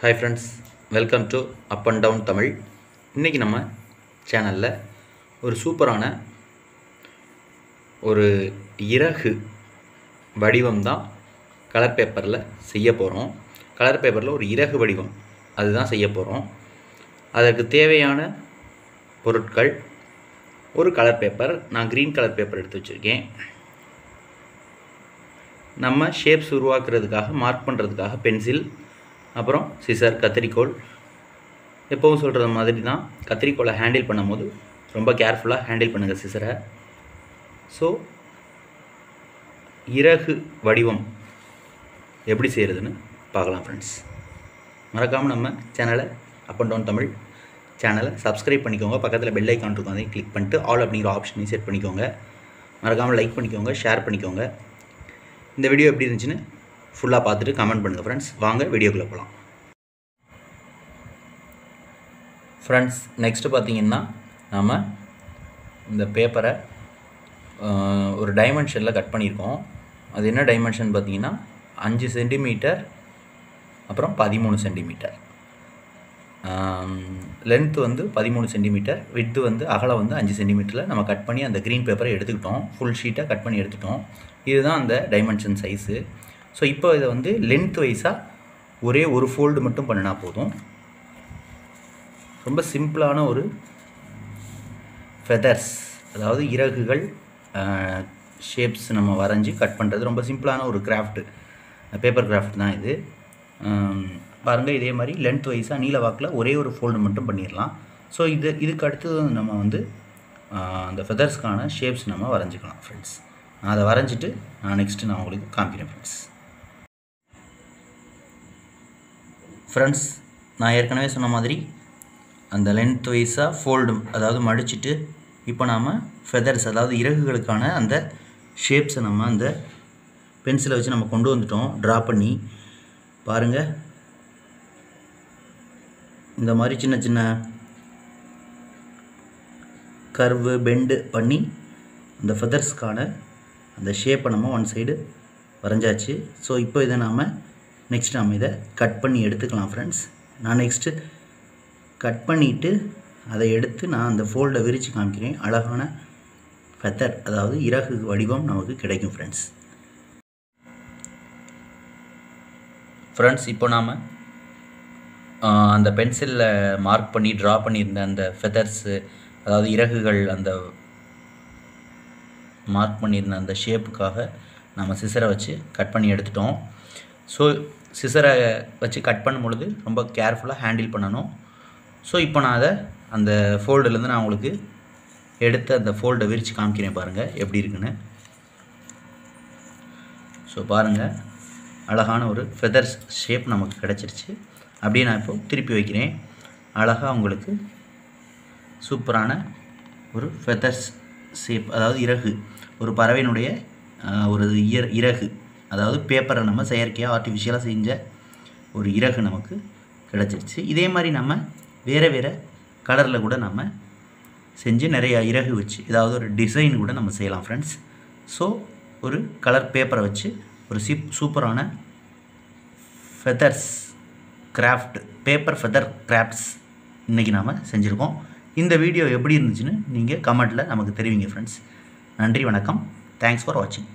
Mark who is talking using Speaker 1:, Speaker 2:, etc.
Speaker 1: hi friends welcome to up and down Tamil இன்றைக்கி நம்ம சேனலில் ஒரு சூப்பரான ஒரு இறகு வடிவம் தான் கலர் பேப்பரில் செய்ய போகிறோம் கலர் பேப்பரில் ஒரு இறகு வடிவம் அதுதான் செய்ய போகிறோம் அதற்கு தேவையான பொருட்கள் ஒரு கலர் பேப்பர் நான் க்ரீன் கலர் பேப்பர் எடுத்து வச்சுருக்கேன் நம்ம ஷேப்ஸ் உருவாக்குறதுக்காக மார்க் பண்ணுறதுக்காக பென்சில் அப்புறம் சிசர் கத்திரிக்கோல் எப்போவும் சொல்கிற மாதிரி தான் கத்திரிக்கோலை ஹேண்டில் பண்ணும்போது ரொம்ப கேர்ஃபுல்லாக ஹேண்டில் பண்ணுங்கள் சிசரை ஸோ இறகு வடிவம் எப்படி செய்கிறதுன்னு பார்க்கலாம் ஃப்ரெண்ட்ஸ் மறக்காமல் நம்ம சேனலை அப் அண்ட் டவுன் தமிழ் சேனலை சப்ஸ்கிரைப் பண்ணிக்கோங்க பக்கத்தில் பெல் ஐக்கான் இருக்கும் அதையும் கிளிக் பண்ணிட்டு ஆல் அப்படிங்கிற ஆப்ஷனையும் செட் பண்ணிக்கோங்க மறக்காமல் லைக் பண்ணிக்கோங்க ஷேர் பண்ணிக்கோங்க இந்த வீடியோ எப்படி இருந்துச்சுன்னு ஃபுல்லாக பார்த்துட்டு கமெண்ட் பண்ணுங்கள் ஃப்ரெண்ட்ஸ் வாங்க வீடியோக்குள்ளே போகலாம் ஃப்ரெண்ட்ஸ் நெக்ஸ்ட்டு பார்த்தீங்கன்னா நாம் இந்த பேப்பரை ஒரு டைமென்ஷனில் கட் பண்ணியிருக்கோம் அது என்ன டைமென்ஷன் பார்த்தீங்கன்னா அஞ்சு சென்டிமீட்டர் அப்புறம் பதிமூணு சென்டிமீட்டர் லென்த்து வந்து பதிமூணு சென்டிமீட்டர் வித்து வந்து அகலம் வந்து அஞ்சு சென்டிமீட்டரில் நம்ம கட் பண்ணி அந்த க்ரீன் பேப்பரை எடுத்துக்கிட்டோம் ஃபுல் ஷீட்டை கட் பண்ணி எடுத்துட்டோம் இதுதான் அந்த டைமென்ஷன் சைஸு ஸோ இப்போ இதை வந்து லென்த் வைஸாக ஒரே ஒரு ஃபோல்டு மட்டும் பண்ணினா போதும் ரொம்ப சிம்பிளான ஒரு ஃபெதர்ஸ் அதாவது இறகுகள் ஷேப்ஸ் நம்ம வரைஞ்சி கட் பண்ணுறது ரொம்ப சிம்பிளான ஒரு கிராஃப்ட்டு பேப்பர் கிராஃப்ட் தான் இது பாருங்கள் இதே மாதிரி லென்த் வைஸாக நீல வாக்கில் ஒரே ஒரு ஃபோல்டு மட்டும் பண்ணிடலாம் ஸோ இது இதுக்கு அடுத்து நம்ம வந்து அந்த ஃபெதர்ஸ்க்கான ஷேப்ஸ் நம்ம வரைஞ்சிக்கலாம் ஃப்ரெண்ட்ஸ் நான் அதை வரைஞ்சிட்டு நான் நெக்ஸ்ட்டு நான் உங்களுக்கு காமிக்கிறேன் ஃப்ரெண்ட்ஸ் ஃப்ரெண்ட்ஸ் நான் ஏற்கனவே சொன்ன மாதிரி அந்த லென்த் வைஸாக ஃபோல்டு அதாவது மடிச்சுட்டு இப்போ நாம் ஃபெதர்ஸ் அதாவது இறகுகளுக்கான அந்த ஷேப்ஸை நம்ம அந்த பென்சிலை வச்சு நம்ம கொண்டு வந்துட்டோம் ட்ரா பண்ணி பாருங்கள் இந்த மாதிரி சின்ன சின்ன கர்வு பெண்டு பண்ணி அந்த ஃபெதர்ஸ்க்கான அந்த ஷேப்பை நம்ம ஒன் சைடு வரைஞ்சாச்சு ஸோ இப்போ இதை நாம் நெக்ஸ்ட் நம்ம இதை கட் பண்ணி எடுத்துக்கலாம் ஃப்ரெண்ட்ஸ் நான் நெக்ஸ்ட்டு கட் பண்ணிவிட்டு அதை எடுத்து நான் அந்த ஃபோல்டை விரித்து காமிக்கிறேன் அழகான ஃபெத்தர் அதாவது இறகு வடிவம் நமக்கு கிடைக்கும் ஃப்ரெண்ட்ஸ் ஃப்ரெண்ட்ஸ் இப்போ நாம் அந்த பென்சிலில் மார்க் பண்ணி ட்ரா பண்ணியிருந்த அந்த ஃபெதர்ஸு அதாவது இறகுகள் அந்த மார்க் பண்ணியிருந்த அந்த ஷேப்புக்காக நம்ம சிசரை வச்சு கட் பண்ணி எடுத்துட்டோம் ஸோ சிசரை வச்சு கட் பண்ணும் பொழுது ரொம்ப கேர்ஃபுல்லாக ஹேண்டில் பண்ணணும் ஸோ இப்போ நான் அதை அந்த ஃபோல்டுலேருந்து நான் உங்களுக்கு எடுத்து அந்த ஃபோல்டை விரித்து காமிக்கிறேன் பாருங்கள் எப்படி இருக்குன்னு ஸோ பாருங்கள் அழகான ஒரு ஃபெதர்ஸ் ஷேப் நமக்கு கிடச்சிருச்சு அப்படியே நான் இப்போ திருப்பி வைக்கிறேன் அழகாக உங்களுக்கு சூப்பரான ஒரு ஃபெதர்ஸ் ஷேப் அதாவது இறகு ஒரு பறவையினுடைய ஒரு இற இறகு அதாவது பேப்பரை நம்ம செயற்கையாக ஆர்டிஃபிஷியலாக செஞ்ச ஒரு இறகு நமக்கு கிடச்சிருச்சு இதே மாதிரி நம்ம வேறு வேறு கலரில் கூட நம்ம செஞ்சு நிறையா இறகு வச்சு ஏதாவது ஒரு டிசைன் கூட நம்ம செய்யலாம் ஃப்ரெண்ட்ஸ் ஸோ ஒரு கலர் பேப்பரை வச்சு ஒரு சிப் சூப்பரான feathers craft paper feather crafts இன்றைக்கி நாம் செஞ்சுருக்கோம் இந்த வீடியோ எப்படி இருந்துச்சுன்னு நீங்கள் கமெண்ட்டில் நமக்கு தெரிவிங்க ஃப்ரெண்ட்ஸ் நன்றி வணக்கம் தேங்க்ஸ் ஃபார் வாட்சிங்